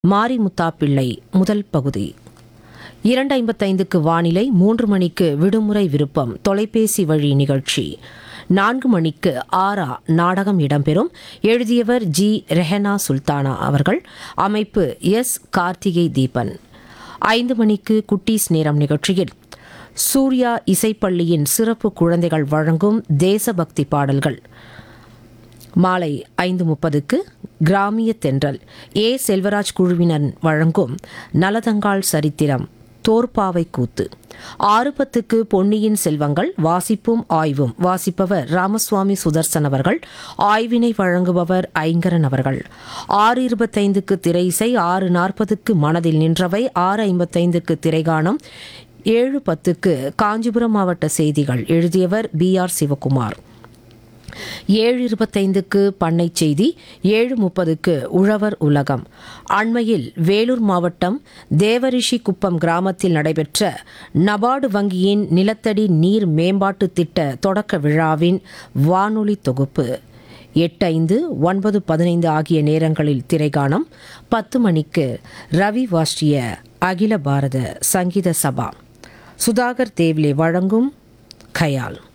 மாரிமுத்தா பிள்ளை முதல் பகுதி இரண்டு ஐம்பத்தைந்துக்கு வானிலை மூன்று மணிக்கு விடுமுறை விருப்பம் தொலைபேசி வழி நிகழ்ச்சி நான்கு மணிக்கு ஆரா நாடகம் இடம்பெறும் எழுதியவர் ஜி ரெஹனா சுல்தானா அவர்கள் அமைப்பு எஸ் கார்த்திகை தீபன் ஐந்து மணிக்கு குட்டீஸ் நேரம் நிகழ்ச்சியில் சூர்யா இசைப்பள்ளியின் சிறப்பு குழந்தைகள் வழங்கும் தேசபக்தி பாடல்கள் மாலை ஐந்து முப்பதுக்கு கிராமிய தென்றல் ஏ செல்வராஜ் குழுவினர் வழங்கும் நலதங்கால் சரித்திரம் தோற்பாவை கூத்து ஆறு பத்துக்கு பொன்னியின் செல்வங்கள் வாசிப்பும் ஆய்வும் வாசிப்பவர் ராமசுவாமி சுதர்சன் அவர்கள் ஆய்வினை வழங்குபவர் ஐங்கரன் அவர்கள் ஆறு இருபத்தைந்துக்கு திரை இசை ஆறு நாற்பதுக்கு மனதில் நின்றவை ஆறு ஐம்பத்தைந்துக்கு திரைகாணம் ஏழு பத்துக்கு காஞ்சிபுரம் மாவட்ட செய்திகள் எழுதியவர் பி ஆர் சிவகுமார் ஏழு இருபத்தைந்துக்கு பண்ணை செய்தி ஏழு முப்பதுக்கு உழவர் உலகம் அண்மையில் வேலூர் மாவட்டம் தேவரிஷி குப்பம் கிராமத்தில் நடைபெற்ற நபார்டு வங்கியின் நிலத்தடி நீர் மேம்பாட்டு திட்ட தொடக்க விழாவின் வானொலி தொகுப்பு எட்டு ஐந்து ஒன்பது பதினைந்து ஆகிய நேரங்களில் திரைகாணம் பத்து மணிக்கு ரவி வாஷ்டிய அகில பாரத சங்கீத சபா சுதாகர் தேவ்லே வழங்கும் கயால்